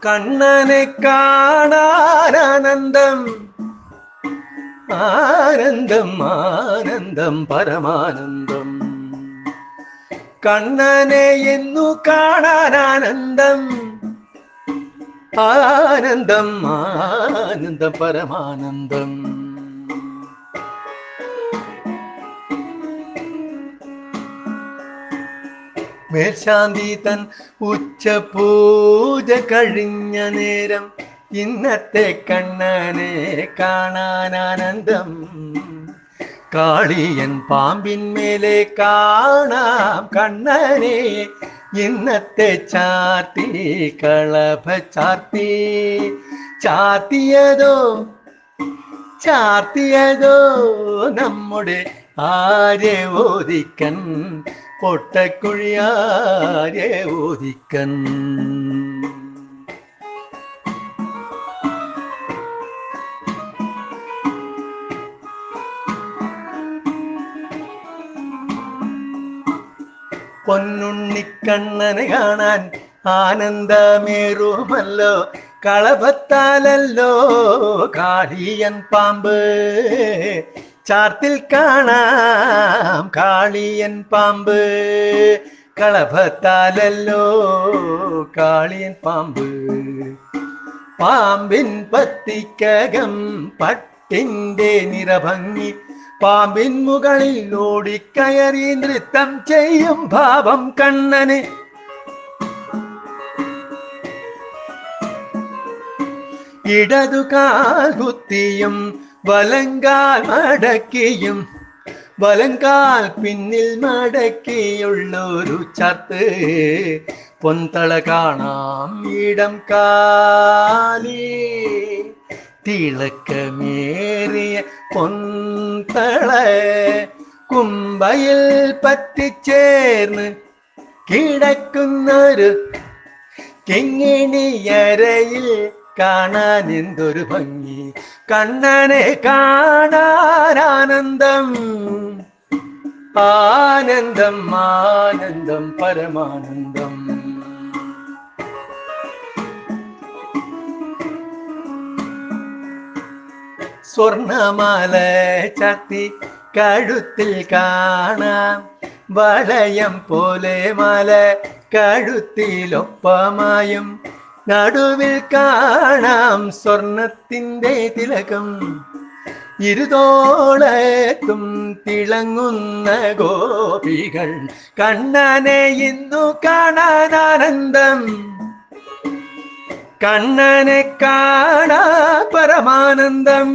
കണ്ണനെ കാണാനാനന്ദം ആനന്ദം ആനന്ദം പരമാനന്ദം കണ്ണനെ എന്നു കാണാനാനന്ദം ആനന്ദം ആനന്ദം പരമാനന്ദം മേൽശാന്തി തൻ ഉച്ചപൂജ കഴിഞ്ഞ നേരം ഇന്നത്തെ കണ്ണനെ കാണാൻ ആനന്ദം കാളിയൻ പാമ്പിന്മേലെ കാണാം കണ്ണനെ ഇന്നത്തെ ചാത്തി കളഭ ചാത്തി ചാത്തിയതോ ചാത്തിയതോ നമ്മുടെ ആരെ ഓദിക്കൻ പൊട്ടക്കുഴിയാരെ ഓദിക്കൻ പൊന്നുണ്ണിക്കണ്ണനെ കാണാൻ ആനന്ദമേറുമല്ലോ കളഭത്താലല്ലോ കാളിയൻ പാമ്പ് ചാർത്തിൽ കാണാം കാളിയൻ പാമ്പ് കളഭത്താലല്ലോ കാളിയൻ പാമ്പ് പാമ്പിൻ പത്തിക്കകം പട്ടിന്റെ നിറഭംഗി പാമ്പിൻ മുകളിൽ ഓടിക്കയറി നൃത്തം ചെയ്യും ഭാവം കണ്ണന് ഇടതു കാൽ കുത്തിയും വലങ്കാൽ മടക്കിയും വലങ്കാൽ പിന്നിൽ മടക്കിയുള്ളൊരു ചത്ത് പൊന്തള കാണാം ഇടം കാലി തിളക്കമേറിയ പൊന്തള കുമ്പയിൽ പറ്റിച്ചേർന്ന് കിടക്കുന്നൊരു കിങ്ങിണിയരയിൽ കാണാൻ എന്തൊരു ഭംഗി കണ്ണനെ കാണാൻ ആനന്ദം ആനന്ദം ആനന്ദം പരമാനന്ദം സ്വർണമാല ചത്തി കഴുത്തിൽ കാണാം വളയം പോലെ മല കഴുത്തിലൊപ്പമായും നടുവിൽ കാണാം സ്വർണത്തിന്റെ തിലകം ഇരുതോളത്തും തിളങ്ങുന്ന ഗോപികൾ കണ്ണനെ ഇന്നു കാണാൻ ആനന്ദം കണ്ണനെ കാണാ പരമാനന്ദം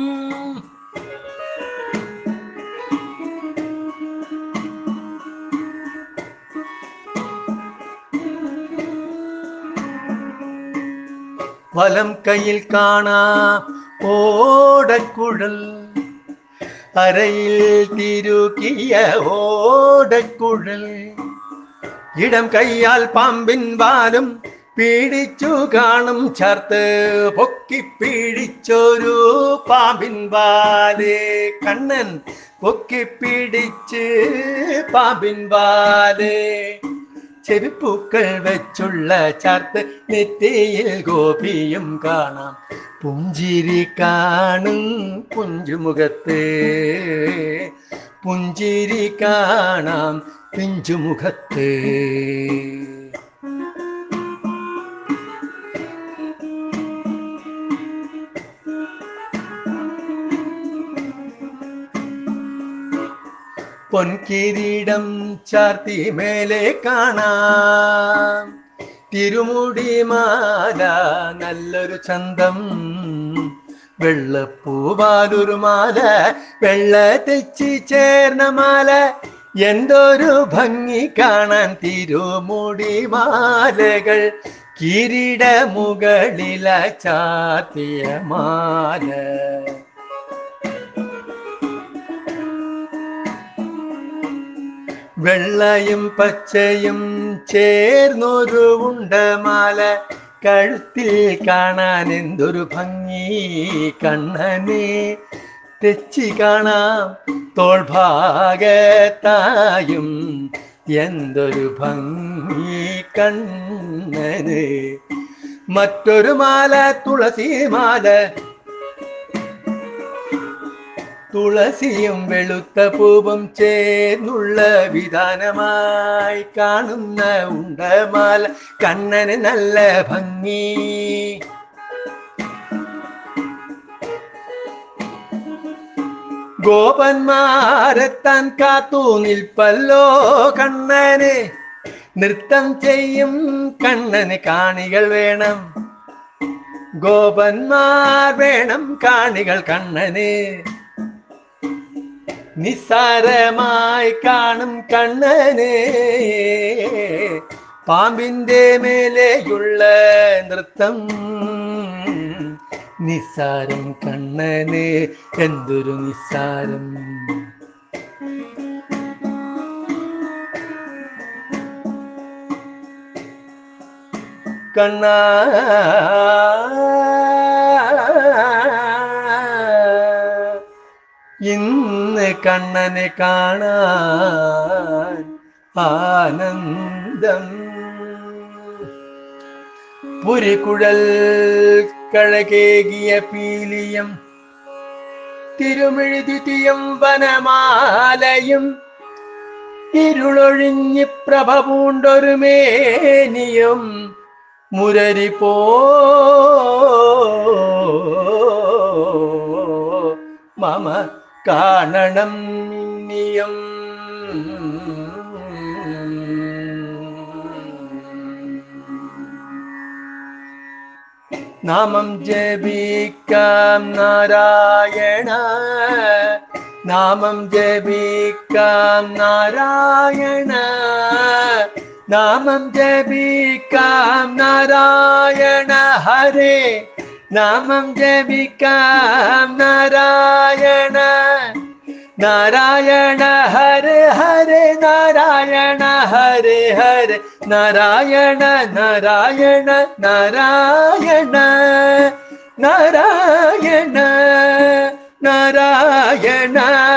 വലം കയ്യിൽ കാണാം ഓടക്കുഴൽ അരയിൽ തിരുകിയ ഓടക്കുഴൽ ഇടം കയ്യാൽ പാമ്പിൻ വാലും പീഡിച്ചു കാണും ചേർത്ത് പൊക്കി പീഡിച്ചൊരു പാമ്പിൻ വാല് കണ്ണൻ പൊക്കി പീഡിച്ച് പാമ്പിൻ വാല് ചെവിപ്പൂക്കൾ വെച്ചുള്ള ചാർത്ത് നെറ്റിയിൽ ഗോപിയും കാണാം പുഞ്ചിരി കാണും പുഞ്ചുമുഖത്ത് പുഞ്ചിരി കാണാം പിഞ്ചുമുഖത്ത് പൊൻകിരീടം ചാർത്തി മേലെ കാണാം തിരുമുടിമാല നല്ലൊരു ചന്തം വെള്ളപ്പൂവാലൊരു മാല വെള്ള തെച്ചി ചേർന്ന മാല എന്തൊരു ഭംഗി കാണാൻ തിരുമുടിമാലകൾ കിരീട മുകളില ചാത്തിയ മാല വെള്ളയും പച്ചയും ചേർന്നൊരു ഉണ്ടമാല കഴുത്തിൽ കാണാൻ എന്തൊരു ഭംഗി കണ്ണനെ തെച്ചി കാണാം തോൾഭാഗത്തായും എന്തൊരു ഭംഗി കണ്ണന് മറ്റൊരു മാല തുളസി മാല തുളസിയും വെളുത്ത പൂവും ചേർന്നുള്ള വിധാനമായി കാണുന്ന ഉണ്ടമാല കണ്ണന് നല്ല ഭംഗി ഗോപന്മാരെത്താൻ കാത്തു നിൽപ്പല്ലോ കണ്ണന് നൃത്തം ചെയ്യും കണ്ണന് കാണികൾ വേണം ഗോപന്മാർ വേണം കാണികൾ കണ്ണന് നിസ്സാരമായി കാണും കണ്ണന് പാമ്പിന്റെ മേലെയുള്ള നൃത്തം നിസ്സാരം കണ്ണന് എന്തൊരു നിസ്സാരം കണ്ണ ഇന്ന് കണ്ണനെ കാണാൻ ആനന്ദം പുരിക്കുഴൽ കഴകേകിയ പീലിയും തിരുമെഴുതിയും വനമാലയും ഇരുളൊഴിഞ്ഞ് പ്രഭ പൂണ്ടൊരു മേനിയും മുരരി പോ മമ കാണണം ഇനിയും നാമം ജപിക്കാം നാരായണ നാമം ജപിക്കാം നാരായണ നാമം ജപിക്കാം നാരായണ ഹരേ നാമം ജപിക്കാം നാരായണ നാരായണ ഹരേ ഹരേ നാരായണ ഹരേ ഹരേ നാരായണ നാരായണ നാരായണ നാരായണ നാരായണ